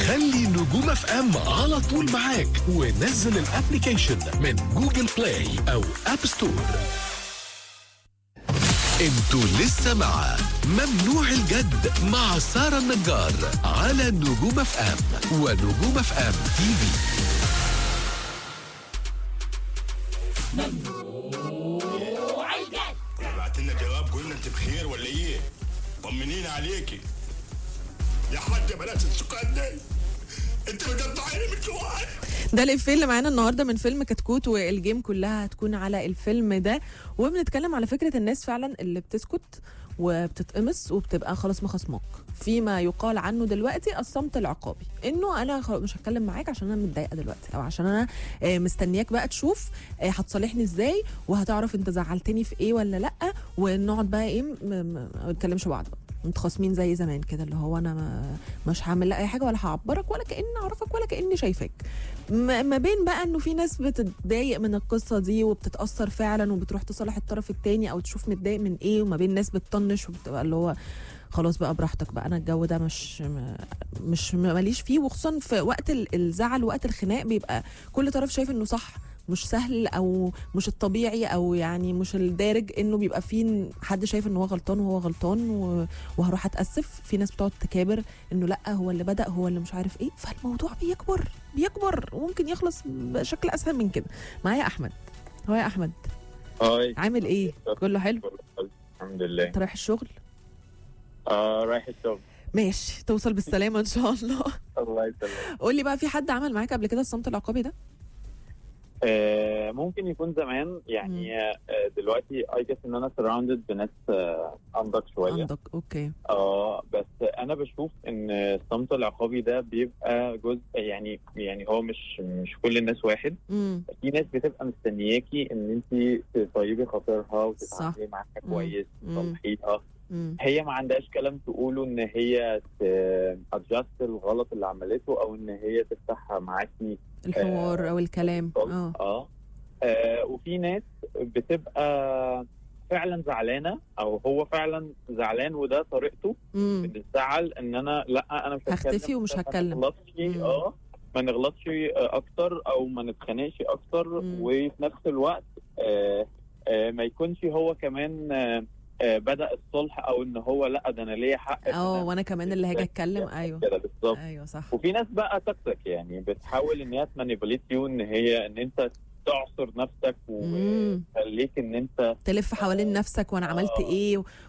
خلي نجوم اف ام على طول معاك ونزل الابليكيشن من جوجل بلاي او اب ستور انتوا لسه مع ممنوع الجد مع سارة النجار على نجوم اف ام ونجوم اف ام تي في بعت لنا جواب قلنا انت بخير ولا ايه؟ طمنين عليكي يا حاجة بلاش السكان دي انت مقطعيني من جواي ده الإفيه اللي معانا النهارده من فيلم كتكوت والجيم كلها هتكون على الفيلم ده وبنتكلم على فكره الناس فعلا اللي بتسكت وبتتقمص وبتبقى خلاص مخصماك فيما يقال عنه دلوقتي الصمت العقابي انه انا خلاص مش هتكلم معاك عشان انا متضايقه دلوقتي او عشان انا آه، مستنياك بقى تشوف آه، هتصالحني ازاي وهتعرف انت زعلتني في ايه ولا لا ونقعد بقى ايه م- م- ما نتكلمش بعض بقى متخاصمين زي زمان كده اللي هو انا ما مش هعمل لك اي حاجه ولا هعبرك ولا كاني اعرفك ولا كاني شايفاك ما ما بين بقى انه في ناس بتتضايق من القصه دي وبتتاثر فعلا وبتروح تصالح الطرف التاني او تشوف متضايق من ايه وما بين ناس بتطنش وبتبقى اللي هو خلاص بقى براحتك بقى انا الجو ده مش م- مش ماليش فيه وخصوصا في وقت ال- الزعل وقت الخناق بيبقى كل طرف شايف انه صح مش سهل او مش الطبيعي او يعني مش الدارج انه بيبقى في حد شايف ان هو غلطان وهو غلطان و- وهروح اتاسف في ناس بتقعد تكابر انه لا هو اللي بدا هو اللي مش عارف ايه فالموضوع بيكبر بيكبر وممكن يخلص بشكل اسهل من كده معايا احمد هو يا احمد هاي عامل ايه كله حلو الحمد لله انت رايح الشغل اه رايح الشغل ماشي توصل بالسلامه ان شاء الله الله يسلمك قول لي بقى في حد عمل معاك قبل كده الصمت العقابي ده آه ممكن يكون زمان يعني آه دلوقتي اي جس ان انا سراوندد بناس آه انضج شويه عندك اوكي اه بس انا بشوف ان الصمت العقابي ده بيبقى جزء يعني يعني هو مش مش كل الناس واحد امم في ناس بتبقى مستنياكي ان انت تطيبي خاطرها صح. وتتعاملي معاها مم. كويس مم. تصلحيها امم هي ما عندهاش كلام تقوله ان هي ادجست الغلط اللي عملته او ان هي تفتح معاكي الحوار او الكلام اه اه آه، وفي ناس بتبقى فعلا زعلانه او هو فعلا زعلان وده طريقته امم من الزعل ان انا لا انا مش هختفي هتكلم، ومش ما هتكلم. نغلطش مم. اه ما نغلطش آه، اكتر او ما نتخانقش اكتر مم. وفي نفس الوقت آه، آه، ما يكونش هو كمان آه، آه، بدا الصلح او ان هو لا ده انا ليا حق إن اه أنا وانا كمان اللي هاجي اتكلم ايوه كده بالظبط ايوه صح وفي ناس بقى تكتك يعني بتحاول ان هي تمانيبوليت يو ان هي ان انت تعصر نفسك مم. وتخليك ان انت تلف حوالين نفسك وانا عملت آه. ايه